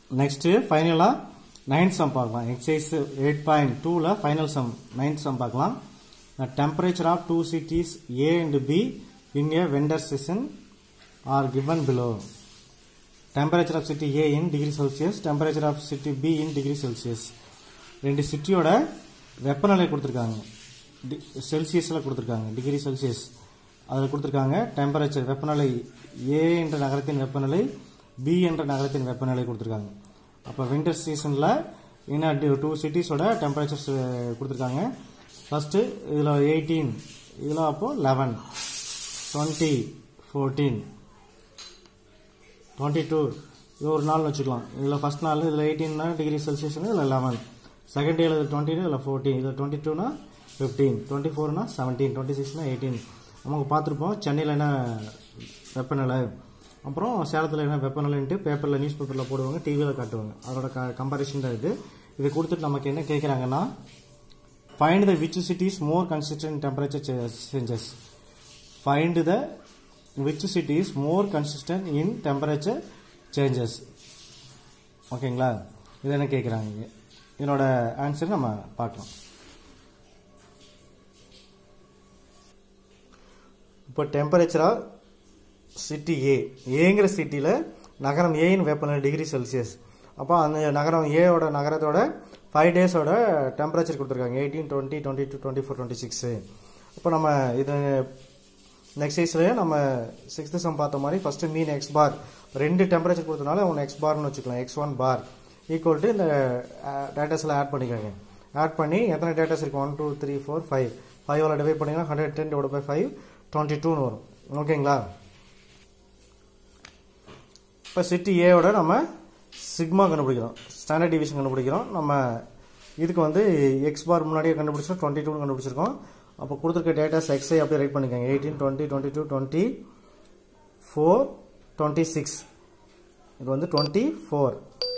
Next ஃபைனலாக ninth sum பார்க்கலாம் exercise eight point டூவில் ஃபைனல் சம் நைன்த் சம் பார்க்கலாம் the temperature of two cities A and B in a vendor session are given below. Temperature of city A in degree Celsius, temperature of city B in degree Celsius. ரெண்டு சிட்டியோட வெப்பநிலை கொடுத்துருக்காங்க செல்சியஸில் கொடுத்துருக்காங்க degree Celsius அதில் கொடுத்துருக்காங்க temperature வெப்பநிலை ஏ என்ற நகரத்தின் வெப்பநிலை பி என்ற நகரத்தின் வெப்பநிலை கொடுத்துருக்காங்க அப்போ வின்டர் சீசனில் இன்னும் டூ சிட்டிஸோட டெம்பரேச்சர்ஸ் கொடுத்துருக்காங்க ஃபஸ்ட்டு இதில் எயிட்டீன் இதில் அப்போ eleven twenty fourteen twenty two இது ஒரு நாள் வச்சுக்கலாம் இதில் ஃபஸ்ட் நாள் இதில் எயிட்டீன்னா டிகிரி செல்சியஸ்னா இதில் லெவன் செகண்ட் டேயில் இது டுவெண்ட்டினா இதில் ஃபோர்டீன் இதில் டுவெண்ட்டி டூனா ஃபிஃப்டீன் டுவெண்ட்டி ஃபோர்னா செவன்டீன் டுவெண்ட்டி சிக்ஸ்னா எயிட்டீன் நமக்கு பார்த்துருப்போம் சென்னையில் என்ன வெப்பநிலை அப்புறம் சேலத்தில் என்ன வெப்பநிலைன்ட்டு பேப்பரில் நியூஸ் பேப்பரில் போடுவாங்க டிவியில் காட்டுவாங்க அதோட க கம்பாரிசன் தான் இது இது கொடுத்துட்டு நமக்கு என்ன கேட்குறாங்கன்னா find the which city is more consistent in temperature ch- changes find the which city is more consistent in temperature changes ஓகேங்களா இது என்ன கேட்குறாங்க இங்க. இதனோட ஆன்சர் நம்ம பார்க்கலாம் இப்போ டெம்பரேச்சரா சிட்டி ஏ ஏங்கிற சிட்டியில் நகரம் ஏயின் வெப்பநிலை டிகிரி செல்சியஸ் அப்போ அந்த நகரம் ஏவோட நகரத்தோட ஃபைவ் டேஸோட டெம்பரேச்சர் கொடுத்துருக்காங்க eighteen twenty twenty two twenty four twenty six இப்போ நம்ம இது நெக்ஸ்ட் சைஸ்லேயே நம்ம சிக்ஸ்த்து சம் பார்த்த மாதிரி ஃபஸ்ட்டு மீன் எக்ஸ் பார் ரெண்டு டெம்பரேச்சர் கொடுத்தனால ஒன்று எக்ஸ் பார்னு வச்சுக்கலாம் X one bar equal to இந்த டேட்டாஸில் ஆட் பண்ணிக்கோங்க ஆட் பண்ணி எத்தனை டேட்டாஸ் இருக்குது one two three four five ஃபைவோட டிவைட் பண்ணிங்கன்னா hundred ten divide by five twenty டூன்னு வரும் ஓகேங்களா இப்போ சிட்டி ஏவோட நம்ம சிக்மா கண்டுபிடிக்கிறோம் ஸ்டாண்டர்ட் டிவிஷன் கண்டுபிடிக்கிறோம் நம்ம இதுக்கு வந்து எக்ஸ் பார் முன்னாடியே கண்டுபிடிச்சோம் டுவெண்ட்டி டூ கண்டுபிடிச்சிருக்கோம் அப்போ கொடுத்துருக்க டேட்டாஸ் எக்ஸை அப்படியே ரைட் பண்ணிக்கோங்க eighteen twenty twenty two twenty four twenty six இது வந்து twenty four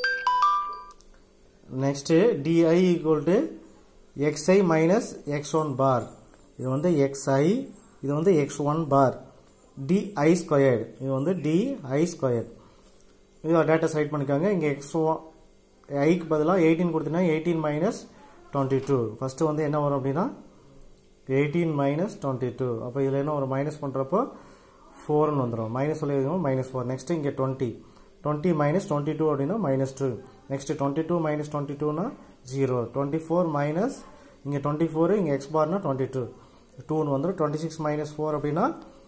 next D I equal to X I minus X one bar இது வந்து எக்ஸ்ஐ இது வந்து X one bar D I squared இது வந்து டிஐ ஸ்கொயர்டு இது டேட்டா ரைட் பண்ணிக்காங்க இங்கே எக்ஸ் ஐக்கு பதிலாக எயிட்டீன் கொடுத்தீங்கன்னா eighteen minus twenty two first வந்து என்ன வரும் அப்படின்னா எயிட்டீன் மைனஸ் டுவெண்ட்டி டூ அப்போ இதில் என்ன ஒரு மைனஸ் பண்ணுறப்போ ஃபோர்னு வந்துடும் மைனஸ் சொல்லியிருக்கோம் மைனஸ் ஃபோர் நெக்ஸ்ட்டு இங்கே twenty twenty minus twenty two அப்படின்னா minus two next twenty two minus twenty டூனா ஜீரோ டுவெண்ட்டி ஃபோர் மைனஸ் இங்கே டுவெண்ட்டி ஃபோரு இங்கே எக்ஸ் பார்னா டுவெண்ட்டி டூ டூன்னு வந்துடும் டுவெண்ட்டி சிக்ஸ் மைனஸ் ஃபோர் அப்படின்னா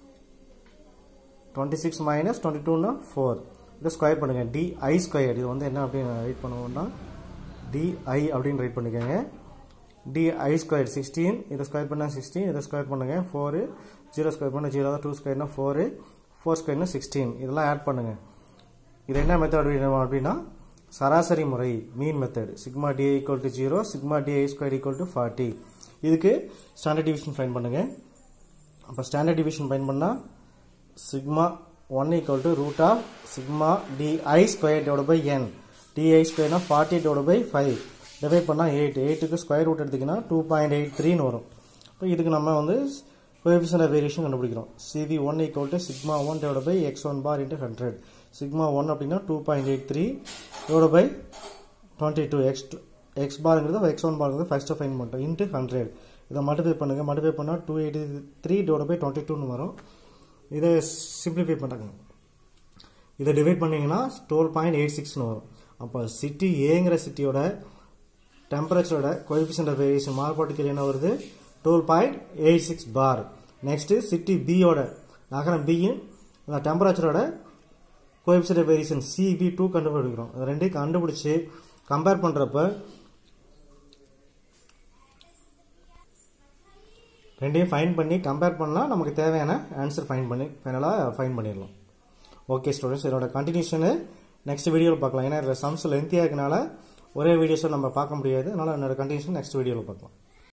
டுவெண்ட்டி சிக்ஸ் மைனஸ் டுவெண்ட்டி டூனா ஃபோர் இதை ஸ்கொயர் பண்ணுங்கள் டிஐ ஸ்கொயர் இது வந்து என்ன அப்படின்னு ரைட் பண்ணுவோம்னா டிஐ அப்படின்னு ரைட் பண்ணிக்கோங்க டிஐ ஸ்கொயர் சிக்ஸ்டீன் இதை ஸ்கொயர் பண்ணால் சிக்ஸ்டீன் இதை ஸ்கொயர் பண்ணுங்கள் ஃபோரு ஜீரோ ஸ்கொயர் பண்ணால் ஜீரோ டூ ஸ்கொயர்னா ஃபோரு ஃபோர் ஸ்கொயர்னா சிக்ஸ்டீன் இதெல்லாம் ஆட் பண்ணுங்கள் இது என்ன மெத்தட் அப்படின்னா சராசரி முறை mean method sigma D I equal to zero sigma D I square equal to forty இதுக்கு ஸ்டாண்டர்ட் டிவிஷன் ஃபைன் பண்ணுங்கள் அப்போ ஸ்டாண்டர்ட் டிவிஷன் ஃபைன் பண்ணால் sigma one equal to root of sigma D I square divide by N DI ஸ்கொயர்னா forty divide by five divide பண்ணால் eight எயிட்டுக்கு square root எடுத்திங்கன்னா two point eight த்ரீன்னு வரும் இப்போ இதுக்கு நம்ம வந்து கோஎஃபிஷியன்ட் ஆஃப் வேரியேஷன் கண்டுபிடிக்கிறோம் CV one equal to sigma one divide by X one bar into hundred sigma one அப்படின்னா two point eight three divide by twenty two X two X பாருங்கிறது X one பாருங்கிறது first find பண்ணிட்டோம் into hundred இதை multiply பண்ணுங்கள் multiply பண்ணால் two eighty three divide by twenty டூன்னு வரும் இதை சிம்பிளிஃபை பண்ணுறாங்க இதை டிவைட் பண்ணிங்கன்னா டுவெல் பாயிண்ட் எயிட் சிக்ஸ்னு வரும் அப்போ சிட்டி ஏங்கிற சிட்டியோட டெம்பரேச்சரோட கோஎஃபிஷியன்ட் ஆஃப் வேரியேஷன் மாறுபாட்டுக்கு என்ன வருது டுவெல் பாயிண்ட் எயிட் சிக்ஸ் பார் நெக்ஸ்ட்டு சிட்டி பியோட நகரம் பியின் அந்த டெம்பரேச்சரோட coefficient of variation CB two கண்டுபிடிக்கிறோம் அது ரெண்டையும் கண்டுபிடிச்சி கம்பேர் பண்ணுறப்ப ரெண்டையும் ஃபைன் பண்ணி கம்பேர் பண்ணால் நமக்கு தேவையான ஆன்சர் ஃபைன் பண்ணி ஃபைனலாக ஃபைன் பண்ணிடலாம் ஓகே ஸ்டூடெண்ட்ஸ் இதோட கண்டினியூஷனு நெக்ஸ்ட் வீடியோவில் பார்க்கலாம் ஏன்னா இதில் சம்ஸ் லென்த்தியாக இருக்கனால ஒரே வீடியோஸை நம்ம பார்க்க முடியாது அதனால் என்னோட கண்டினியூஷன் நெக்ஸ்ட் வீடியோவில் பார்க்கலாம்